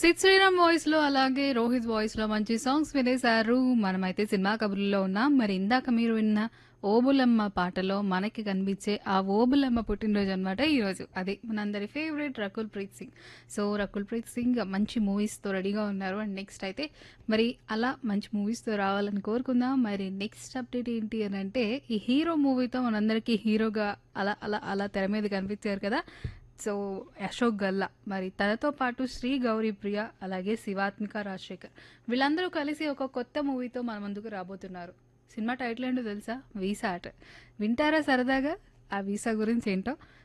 Sid Sriram voice లో అలాగే Rohit voice లో మంచి సాంగ్స్ వినేశారు మనమైతే సినిమా కబుర్లో ఉన్నాం మరి ఇందాక మీరు విన్న ఓబులమ్మ పాటలో మనకి కనిపించే ఆ ఓబులమ్మ పుట్టినరోజు అనమాట ఈరోజు అది మనందరి ఫేవరెట్ రకుల్ ప్రీత్ సింగ్ సో రకుల్ ప్రీత్ సింగ్ మంచి మూవీస్తో రెడీగా ఉన్నారు అండ్ నెక్స్ట్ అయితే మరి అలా మంచి మూవీస్తో రావాలని కోరుకుందాం మరి నెక్స్ట్ అప్డేట్ ఏంటి అని అంటే ఈ హీరో మూవీతో మనందరికీ హీరోగా అలా అలా అలా తెర మీద కనిపించారు కదా సో అశోక్ గల్లా మరి తనతో పాటు శ్రీ గౌరీ ప్రియ అలాగే శివాత్మిక రాజశేఖర్ వీళ్ళందరూ కలిసి ఒక కొత్త మూవీతో మన ముందుకు రాబోతున్నారు సినిమా టైటిల్ ఏంటో తెలుసా వీసా అట వింటారా సరదాగా ఆ వీసా గురించి ఏంటో